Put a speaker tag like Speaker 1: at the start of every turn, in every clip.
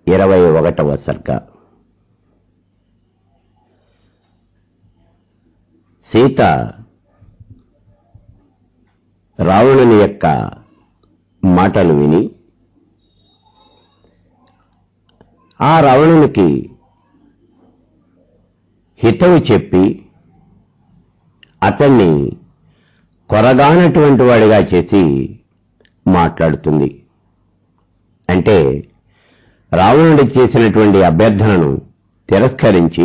Speaker 1: ఇరవై ఒకటవ సర్గ సీత రావణుని యొక్క మాటలు విని ఆ రావణునికి హితవు చెప్పి అతన్ని కొరగానటువంటి వాడిగా చేసి మాట్లాడుతుంది అంటే రావణుడి చేసినటువంటి అభ్యర్థనను తిరస్కరించి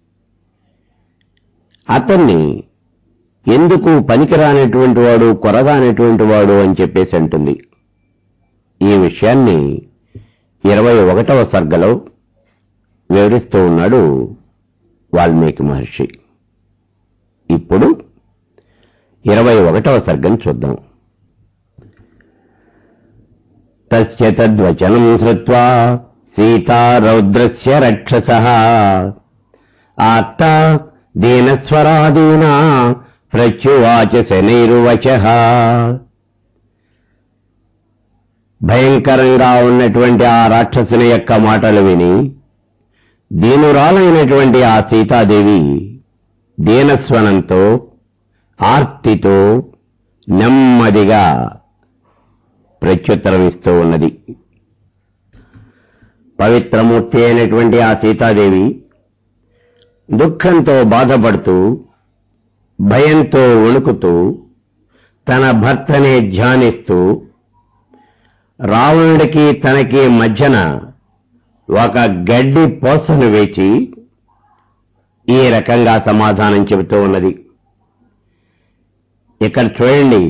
Speaker 1: అతన్ని ఎందుకు పనికిరానటువంటి వాడు కొరగానటువంటి వాడు అని చెప్పేసి అంటుంది ఈ విషయాన్ని ఇరవై ఒకటవ సర్గలో వివరిస్తూ ఉన్నాడు వాల్మీకి మహర్షి ఇప్పుడు ఇరవై ఒకటవ సర్గం చూద్దాం తస్య తద్వచనం శ్రుత్వా సీతా రౌద్రస్య రక్షస ఆత్త దీనస్వరాదీనా ప్రత్యువాచ శనైరువచ భయంకరంగా ఉన్నటువంటి ఆ రాక్షసుని యొక్క మాటలు విని దీనురాలైనటువంటి ఆ సీతాదేవి దీనస్వనంతో ఆర్తితో నెమ్మదిగా ప్రత్యుత్తరం ఇస్తూ ఉన్నది పవిత్రమూర్తి అయినటువంటి ఆ సీతాదేవి దుఃఖంతో బాధపడుతూ భయంతో వణుకుతూ తన భర్తనే ధ్యానిస్తూ రావణుడికి తనకి మధ్యన ఒక గడ్డి పోసను వేచి ఈ రకంగా సమాధానం చెబుతూ ఉన్నది ఇక్కడ చూడండి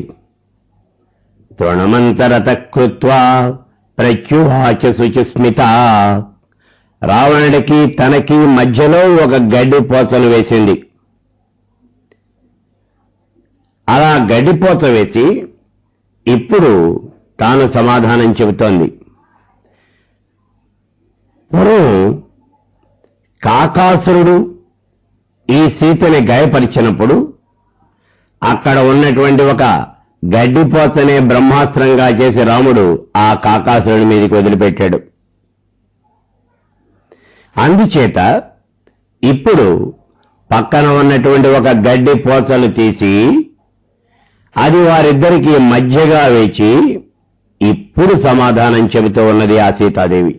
Speaker 1: తృణమంతరత కృత్వా ప్రత్యువాచ శుచిస్మిత రావణుడికి తనకి మధ్యలో ఒక గడ్డి పోచను వేసింది అలా గడ్డిపోచ వేసి ఇప్పుడు తాను సమాధానం చెబుతోంది పూర్వం కాకాసురుడు ఈ సీతని గాయపరిచినప్పుడు అక్కడ ఉన్నటువంటి ఒక గడ్డిపోచనే బ్రహ్మాస్త్రంగా చేసి రాముడు ఆ కాకాసురుడి మీదకి వదిలిపెట్టాడు అందుచేత ఇప్పుడు పక్కన ఉన్నటువంటి ఒక గడ్డి పోచలు తీసి అది వారిద్దరికీ మధ్యగా వేచి ఇప్పుడు సమాధానం చెబుతూ ఉన్నది ఆ సీతాదేవి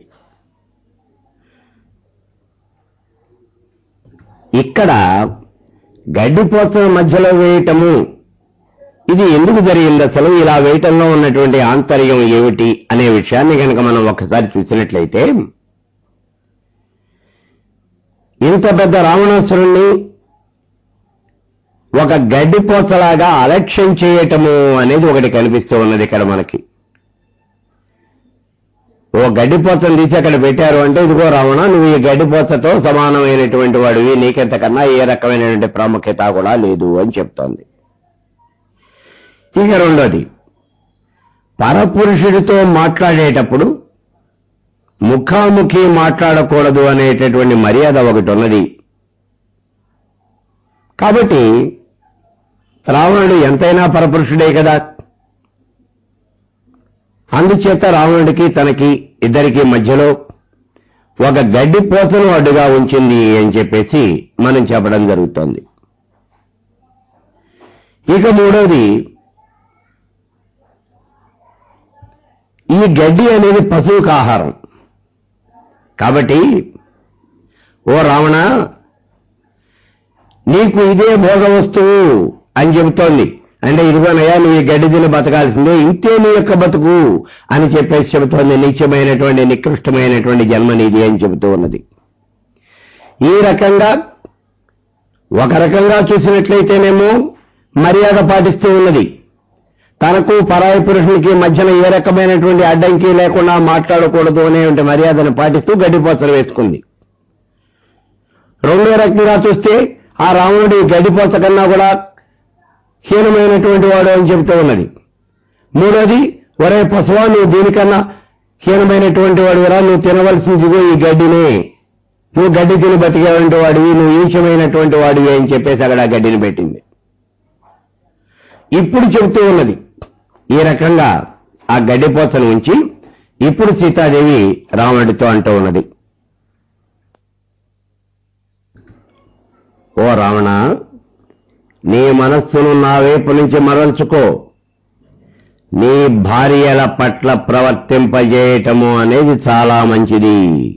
Speaker 1: ఇక్కడ గడ్డిపోతల మధ్యలో వేయటము ఇది ఎందుకు జరిగింది అసలు ఇలా వేయటంలో ఉన్నటువంటి ఆంతర్యం ఏమిటి అనే విషయాన్ని కనుక మనం ఒకసారి చూసినట్లయితే ఇంత పెద్ద రావణాసురుణ్ణి ఒక గడ్డిపోచలాగా అలక్ష్యం చేయటము అనేది ఒకటి కనిపిస్తూ ఉన్నది ఇక్కడ మనకి ఓ గడ్డిపోచను తీసి అక్కడ పెట్టారు అంటే ఇదిగో రావణ నువ్వు ఈ గడ్డిపోచతో సమానమైనటువంటి వాడివి నీకెంతకన్నా ఏ రకమైనటువంటి ప్రాముఖ్యత కూడా లేదు అని చెప్తోంది ఇక రెండోది పరపురుషుడితో మాట్లాడేటప్పుడు ముఖాముఖి మాట్లాడకూడదు అనేటటువంటి మర్యాద ఒకటి ఉన్నది కాబట్టి రావణుడు ఎంతైనా పరపురుషుడే కదా అందుచేత రావణుడికి తనకి ఇద్దరికి మధ్యలో ఒక గడ్డి పోతను అడ్డుగా ఉంచింది అని చెప్పేసి మనం చెప్పడం జరుగుతోంది ఇక మూడోది ఈ గడ్డి అనేది పశువుకు ఆహారం కాబట్టి ఓ రావణ నీకు ఇదే భోగ వస్తువు అని చెబుతోంది అంటే ఇదిగోనయ్యా నువ్వు ఈ గడ్డి తిని బతకాల్సిందే ఇంతే నీ యొక్క బతుకు అని చెప్పేసి చెబుతోంది నిత్యమైనటువంటి నికృష్టమైనటువంటి జన్మ నీది అని చెబుతూ ఉన్నది ఈ రకంగా ఒక రకంగా చూసినట్లయితేనేమో మర్యాద పాటిస్తూ ఉన్నది తనకు పరాయి పురుషునికి మధ్యన ఏ రకమైనటువంటి అడ్డంకి లేకుండా మాట్లాడకూడదు అనేటువంటి మర్యాదను పాటిస్తూ గడ్డిపోసలు వేసుకుంది రెండో రకంగా చూస్తే ఆ రాముడి గడ్డిపోస కన్నా కూడా హీనమైనటువంటి వాడు అని చెబుతూ ఉన్నది మూడోది ఒరే పశువా నువ్వు దీనికన్నా హీనమైనటువంటి వాడు రా నువ్వు తినవలసిందిగో ఈ గడ్డినే నువ్వు గడ్డి తిని బతికేటువంటి వాడివి నువ్వు ఈశమైనటువంటి వాడివి అని చెప్పేసి అక్కడ ఆ గడ్డిని పెట్టింది ఇప్పుడు చెబుతూ ఉన్నది ఈ రకంగా ఆ గడ్డిపోచను ఉంచి ఇప్పుడు సీతాదేవి రావణుడితో అంటూ ఉన్నది ఓ రావణ నీ మనస్సును నా వైపు నుంచి మరల్చుకో నీ భార్యల పట్ల ప్రవర్తింపజేయటము అనేది చాలా మంచిది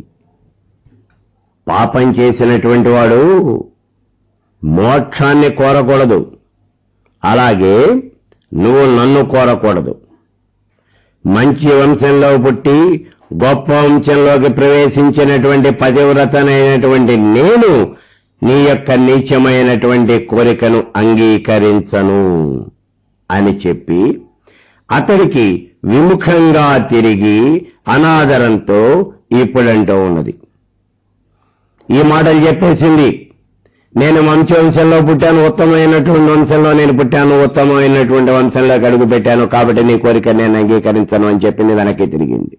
Speaker 1: పాపం చేసినటువంటి వాడు మోక్షాన్ని కోరకూడదు అలాగే నువ్వు నన్ను కోరకూడదు మంచి వంశంలో పుట్టి గొప్ప వంశంలోకి ప్రవేశించినటువంటి పతివ్రతనైనటువంటి నేను నీ యొక్క నీచమైనటువంటి కోరికను అంగీకరించను అని చెప్పి అతడికి విముఖంగా తిరిగి అనాదరంతో ఇప్పుడంటూ ఉన్నది ఈ మాటలు చెప్పేసింది నేను మంచి వంశంలో పుట్టాను ఉత్తమమైనటువంటి వంశంలో నేను పుట్టాను ఉత్తమమైనటువంటి వంశంలో అడుగు పెట్టాను కాబట్టి నీ కోరిక నేను అంగీకరించను అని చెప్పింది వెనక్కి తిరిగింది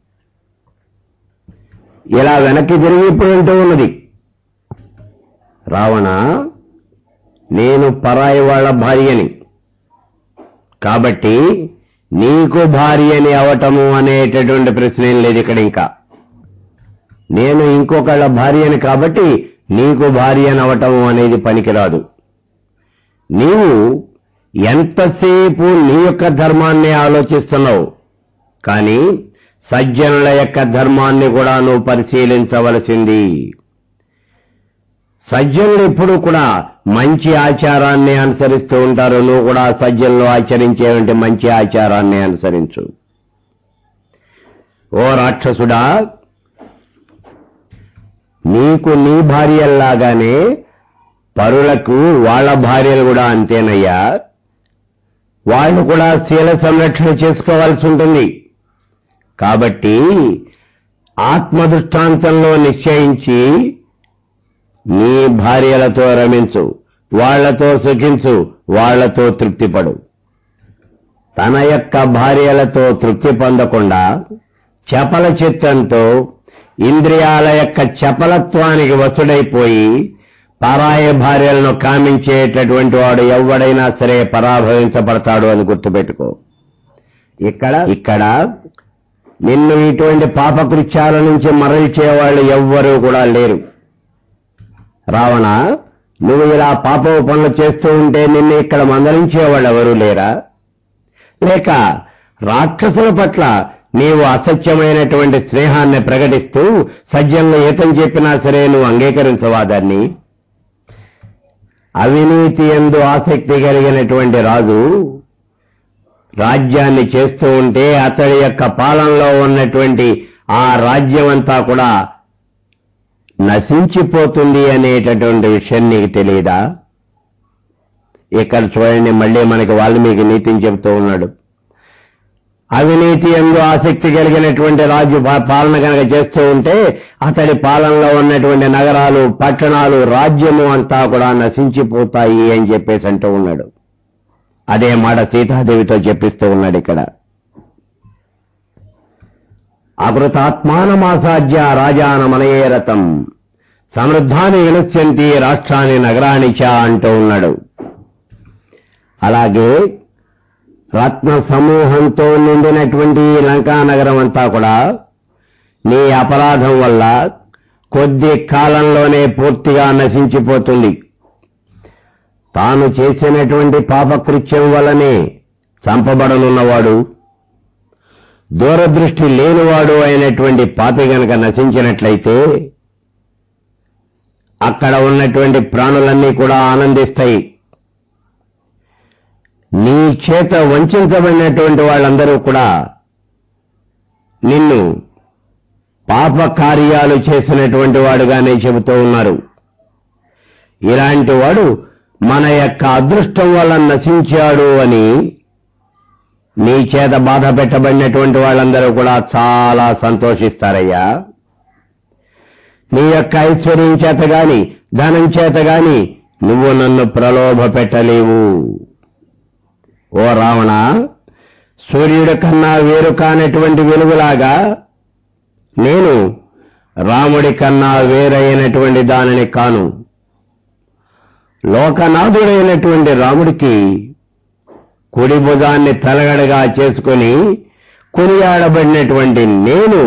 Speaker 1: ఇలా వెనక్కి తిరిగి ఇప్పుడు అంటూ ఉన్నది రావణ నేను పరాయి వాళ్ళ భార్యని కాబట్టి నీకు భార్యని అవటము అనేటటువంటి ప్రశ్న ఏం లేదు ఇక్కడ ఇంకా నేను ఇంకొకళ్ళ భార్యని కాబట్టి నీకు భార్యని అవటము అనేది పనికిరాదు నీవు ఎంతసేపు నీ యొక్క ధర్మాన్ని ఆలోచిస్తున్నావు కానీ సజ్జనుల యొక్క ధర్మాన్ని కూడా నువ్వు పరిశీలించవలసింది సజ్జనులు ఎప్పుడు కూడా మంచి ఆచారాన్ని అనుసరిస్తూ ఉంటారు నువ్వు కూడా సజ్జనులు ఆచరించేటువంటి మంచి ఆచారాన్ని అనుసరించు ఓ రాక్షసుడా నీకు నీ భార్యల్లాగానే పరులకు వాళ్ళ భార్యలు కూడా అంతేనయ్యా వాళ్ళు కూడా శీల సంరక్షణ చేసుకోవాల్సి ఉంటుంది కాబట్టి ఆత్మదృష్టాంతంలో నిశ్చయించి నీ భార్యలతో రమించు వాళ్లతో సుఖించు వాళ్లతో తృప్తిపడు తన యొక్క భార్యలతో తృప్తి పొందకుండా చపల చిత్తంతో ఇంద్రియాల యొక్క చపలత్వానికి వసుడైపోయి పరాయ భార్యలను కామించేటటువంటి వాడు ఎవడైనా సరే పరాభవించబడతాడు అని గుర్తుపెట్టుకో ఇక్కడ ఇక్కడ నిన్ను ఇటువంటి పాపకృత్యాల నుంచి మరల్చే వాళ్ళు ఎవ్వరూ కూడా లేరు రావణ నువ్వు ఇలా పాప పనులు చేస్తూ ఉంటే నిన్ను ఇక్కడ మందలించేవాళ్ళు ఎవరూ లేరా లేక రాక్షసుల పట్ల నీవు అసత్యమైనటువంటి స్నేహాన్ని ప్రకటిస్తూ సజ్జంలో ఏతం చెప్పినా సరే నువ్వు అంగీకరించవా దాన్ని అవినీతి ఎందు ఆసక్తి కలిగినటువంటి రాజు రాజ్యాన్ని చేస్తూ ఉంటే అతడి యొక్క పాలనలో ఉన్నటువంటి ఆ రాజ్యం అంతా కూడా నశించిపోతుంది అనేటటువంటి విషయం నీకు తెలియదా ఇక్కడ చూడండి మళ్ళీ మనకి వాల్మీకి నీతిని చెబుతూ ఉన్నాడు అవినీతి ఎందు ఆసక్తి కలిగినటువంటి రాజు పా- పాలన కనుక చేస్తూ ఉంటే అతడి పాలనలో ఉన్నటువంటి నగరాలు పట్టణాలు రాజ్యము అంతా కూడా నశించిపోతాయి అని చెప్పేసి అంటూ ఉన్నాడు అదే మాట సీతాదేవితో చెప్పిస్తూ ఉన్నాడు ఇక్కడ అకృతాత్మానమాసాధ్య రాజానమనయే రథం సమృద్ధాన్ని వినశ్యంతి రాష్ట్రాన్ని నగరాన్ని చ అంటూ ఉన్నాడు అలాగే రత్న సమూహంతో నిండినటువంటి ఈ లంకా నగరం అంతా కూడా నీ అపరాధం వల్ల కొద్ది కాలంలోనే పూర్తిగా నశించిపోతుంది తాను చేసినటువంటి పాపకృత్యం వల్లనే చంపబడనున్నవాడు దూరదృష్టి లేనివాడు అయినటువంటి పాపి గనక నశించినట్లయితే అక్కడ ఉన్నటువంటి ప్రాణులన్నీ కూడా ఆనందిస్తాయి నీ చేత వంచబడినటువంటి వాళ్ళందరూ కూడా నిన్ను పాప కార్యాలు చేసినటువంటి వాడుగానే చెబుతూ ఉన్నారు ఇలాంటి వాడు మన యొక్క అదృష్టం వల్ల నశించాడు అని నీ చేత బాధ పెట్టబడినటువంటి వాళ్ళందరూ కూడా చాలా సంతోషిస్తారయ్యా నీ యొక్క ఐశ్వర్యం చేత గాని ధనం చేత గాని నువ్వు నన్ను ప్రలోభ పెట్టలేవు ఓ రావణ సూర్యుడి కన్నా వేరు కానటువంటి వెలుగులాగా నేను రాముడి కన్నా వేరైనటువంటి దానిని కాను లోకనాథుడైనటువంటి రాముడికి కుడి భుజాన్ని తలగడగా చేసుకుని కొనియాడబడినటువంటి నేను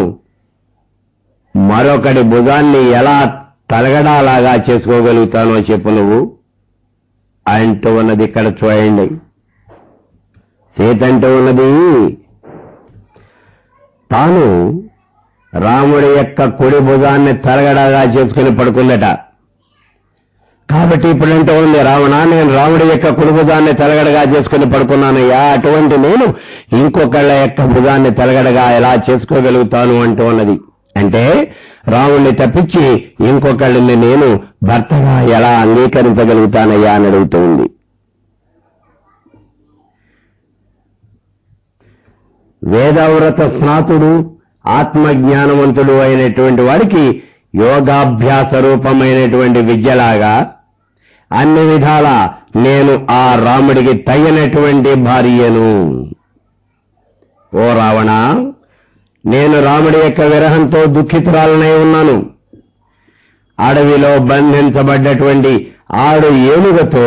Speaker 1: మరొకటి భుజాన్ని ఎలా తలగడాలాగా చేసుకోగలుగుతానో చెప్పు నువ్వు అంటూ ఉన్నది ఇక్కడ చూడండి సీత అంటూ ఉన్నది తాను రాముడి యొక్క కుడి భుజాన్ని తలగడగా చేసుకుని పడుకుందట కాబట్టి ఇప్పుడు అంటూ ఉంది రావణ నేను రాముడి యొక్క కుడి భుజాన్ని తలగడగా చేసుకుని పడుకున్నానయ్యా అటువంటి నేను ఇంకొకళ్ళ యొక్క భుజాన్ని తలగడగా ఎలా చేసుకోగలుగుతాను అంటూ ఉన్నది అంటే రాముణ్ణి తప్పించి ఇంకొకళ్ళని నేను భర్తగా ఎలా అంగీకరించగలుగుతానయ్యా అని అడుగుతుంది వేదవ్రత స్నాతుడు ఆత్మజ్ఞానవంతుడు అయినటువంటి వాడికి యోగాభ్యాస రూపమైనటువంటి విద్యలాగా అన్ని విధాల నేను ఆ రాముడికి తగినటువంటి భార్యను ఓ రావణ నేను రాముడి యొక్క విరహంతో దుఃఖితురాలనై ఉన్నాను అడవిలో బంధించబడ్డటువంటి ఆడు ఏనుగతో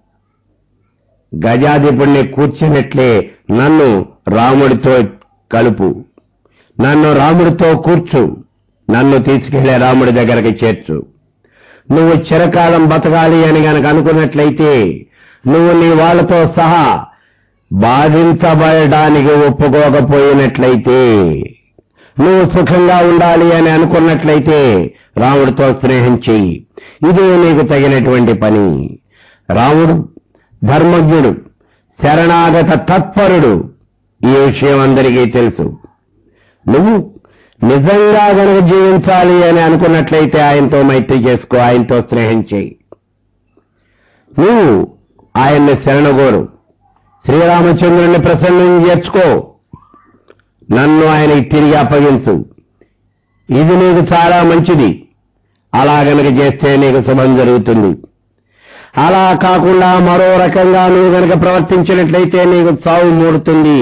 Speaker 1: గజాధిపుణ్ణి కూర్చున్నట్లే నన్ను రాముడితో కలుపు నన్ను రాముడితో కూర్చు నన్ను తీసుకెళ్లే రాముడి దగ్గరికి చేర్చు నువ్వు చిరకాలం బతకాలి అని గనక అనుకున్నట్లయితే నువ్వు నీ వాళ్ళతో సహా బాధించబడడానికి ఒప్పుకోకపోయినట్లయితే నువ్వు సుఖంగా ఉండాలి అని అనుకున్నట్లయితే రాముడితో స్నేహం చెయ్యి ఇదే నీకు తగినటువంటి పని రాముడు ధర్మజ్ఞుడు శరణాగత తత్పరుడు ఈ విషయం అందరికీ తెలుసు నువ్వు నిజంగా గనక జీవించాలి అని అనుకున్నట్లయితే ఆయనతో మైత్రి చేసుకో ఆయనతో స్నేహం చేయి నువ్వు ఆయన్ని శరణగోరు శ్రీరామచంద్రుని ప్రసన్నం చేర్చుకో నన్ను ఆయనకి తిరిగి అప్పగించు ఇది నీకు చాలా మంచిది అలా గనక చేస్తే నీకు శుభం జరుగుతుంది అలా కాకుండా మరో రకంగా నువ్వు గనక ప్రవర్తించినట్లయితే నీకు చావు మూడుతుంది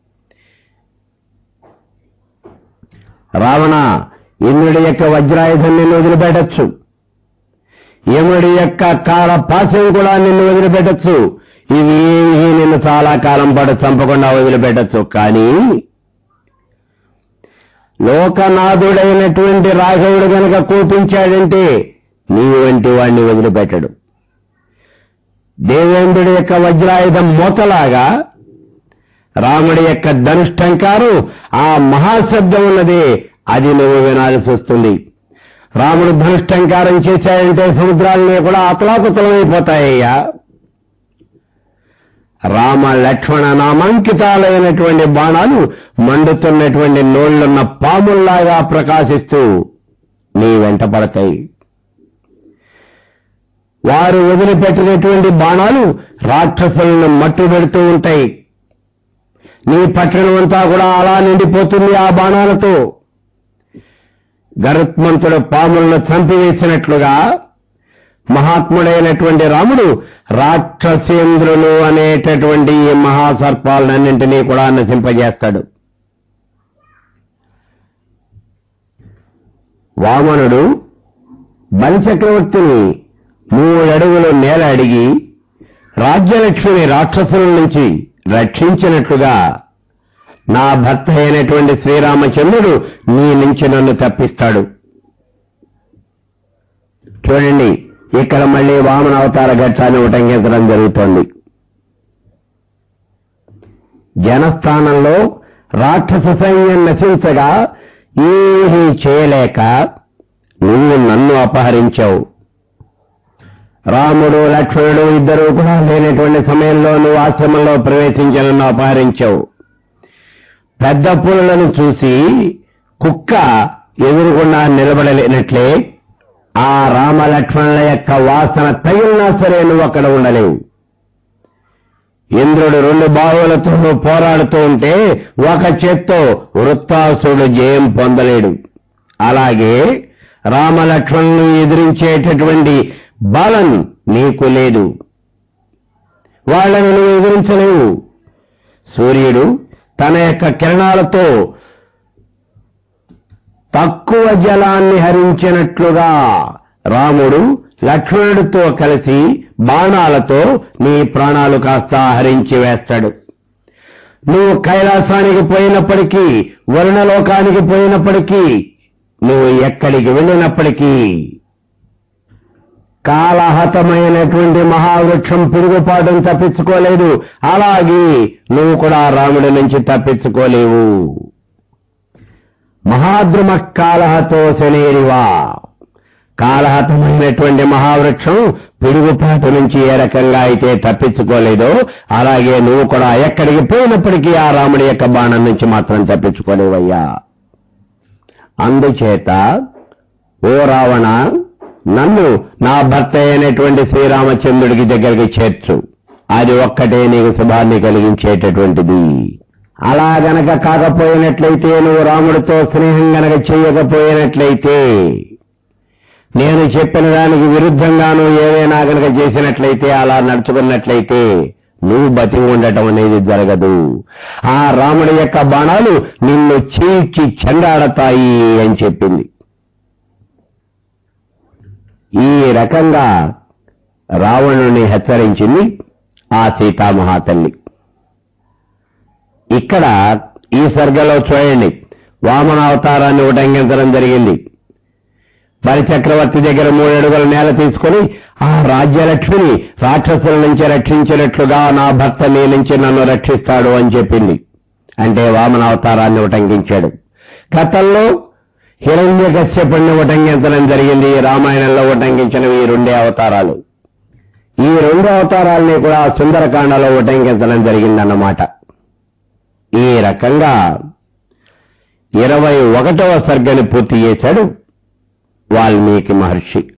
Speaker 1: రావణ ఇంద్రుడి యొక్క వజ్రాయుధం నిన్ను వదిలిపెట్టచ్చు యముడి యొక్క కాల పాశం కూడా నిన్ను వదిలిపెట్టచ్చు ఇవి ఏమీ నిన్ను చాలా కాలం పాటు చంపకుండా వదిలిపెట్టచ్చు కానీ లోకనాథుడైనటువంటి రాఘవుడు గనక కోపించాడంటే నీ వంటి వాణ్ణి వదిలిపెట్టడు దేవేంద్రుడి యొక్క వజ్రాయుధం మూతలాగా రాముడి యొక్క ధనుష్టంకారం ఆ మహాశబ్దం ఉన్నదే అది నువ్వు వినాల్సి వస్తుంది రాముడు ధనుష్టంకారం చేశాడంటే సముద్రాలనే కూడా అతలాకుతలమైపోతాయ్యా రామ లక్ష్మణ నామాంకితాలైనటువంటి బాణాలు మండుతున్నటువంటి నోళ్లున్న పాముల్లాగా ప్రకాశిస్తూ నీ వెంట పడతాయి వారు వదిలిపెట్టినటువంటి బాణాలు రాక్షసులను మట్టు పెడుతూ ఉంటాయి నీ పట్టణం అంతా కూడా అలా నిండిపోతుంది ఆ బాణాలతో గరుత్మంతుడు పాములను చంపివేసినట్లుగా మహాత్ముడైనటువంటి రాముడు రాక్షసేంద్రులు అనేటటువంటి ఈ మహాసర్పాలన్నింటినీ కూడా నశింపజేస్తాడు వామనుడు బలిచక్రవర్తిని మూడడుగులు నేల అడిగి రాజ్యలక్ష్మిని రాక్షసుల నుంచి రక్షించినట్లుగా నా భర్త అయినటువంటి శ్రీరామచంద్రుడు నీ నుంచి నన్ను తప్పిస్తాడు చూడండి ఇక్కడ మళ్ళీ వామన అవతార ఘట్టాన్ని ఉటంకించడం జరుగుతోంది జనస్థానంలో రాక్షస సైన్యం నశించగా ఏమీ చేయలేక నువ్వు నన్ను అపహరించావు రాముడు లక్ష్మణుడు ఇద్దరు కూడా లేనటువంటి సమయంలో నువ్వు ఆశ్రమంలో ప్రవేశించి నన్ను అపహరించావు పెద్ద పులులను చూసి కుక్క ఎదురుకుండా నిలబడలేనట్లే ఆ రామ లక్ష్మణుల యొక్క వాసన తగిలినా సరే నువ్వు అక్కడ ఉండలేవు ఇంద్రుడు రెండు బావులతో పోరాడుతూ ఉంటే ఒక చేత్తో వృత్తాసుడు జయం పొందలేడు అలాగే రామలక్ష్మణులు ఎదిరించేటటువంటి బలం నీకు లేదు వాళ్ళని నువ్వు ఎదిరించలేవు సూర్యుడు తన యొక్క కిరణాలతో తక్కువ జలాన్ని హరించినట్లుగా రాముడు లక్ష్మణుడితో కలిసి బాణాలతో నీ ప్రాణాలు కాస్త హరించి వేస్తాడు నువ్వు కైలాసానికి పోయినప్పటికీ వరుణలోకానికి పోయినప్పటికీ నువ్వు ఎక్కడికి వెళ్ళినప్పటికీ కాలహతమైనటువంటి మహావృక్షం పిరుగుపాటును తప్పించుకోలేదు అలాగే నువ్వు కూడా రాముడి నుంచి తప్పించుకోలేవు మహాద్రుమ కాలహతో శనేరివా కాలహతమైనటువంటి మహావృక్షం పిడుగుపాటు నుంచి ఏ రకంగా అయితే తప్పించుకోలేదో అలాగే నువ్వు కూడా ఎక్కడికి పోయినప్పటికీ ఆ రాముడి యొక్క బాణం నుంచి మాత్రం తప్పించుకోలేవయ్యా అందుచేత ఓ రావణ నన్ను నా భర్త అయినటువంటి శ్రీరామచంద్రుడికి దగ్గరికి చేర్చు అది ఒక్కటే నీకు శుభాన్ని కలిగించేటటువంటిది అలా గనక కాకపోయినట్లయితే నువ్వు రాముడితో స్నేహం గనక చేయకపోయినట్లయితే నేను చెప్పిన దానికి విరుద్ధంగాను ఏదైనా గనక చేసినట్లయితే అలా నడుచుకున్నట్లయితే నువ్వు బతికి ఉండటం అనేది జరగదు ఆ రాముడి యొక్క బాణాలు నిన్ను చీల్చి చెండాడతాయి అని చెప్పింది ఈ రకంగా రావణుని హెచ్చరించింది ఆ సీతామహాతల్లి ఇక్కడ ఈ సర్గలో చూడండి వామన అవతారాన్ని ఉటంకించడం జరిగింది బలిచక్రవర్తి దగ్గర మూడు అడుగుల నేల తీసుకుని ఆ రాజ్యలక్ష్మిని రాక్షసుల నుంచి రక్షించినట్లుగా నా భర్త నీ నుంచి నన్ను రక్షిస్తాడు అని చెప్పింది అంటే వామన అవతారాన్ని ఉటంకించాడు గతంలో హిరణ్య కశ్యపుణ్ణి ఉటంకించడం జరిగింది ఈ రామాయణంలో ఉటంకించినవి ఈ రెండే అవతారాలు ఈ రెండు అవతారాలని కూడా సుందరకాండలో ఉటంకించడం జరిగిందన్నమాట ఈ రకంగా ఇరవై ఒకటవ సర్గని పూర్తి చేశాడు వాల్మీకి మహర్షి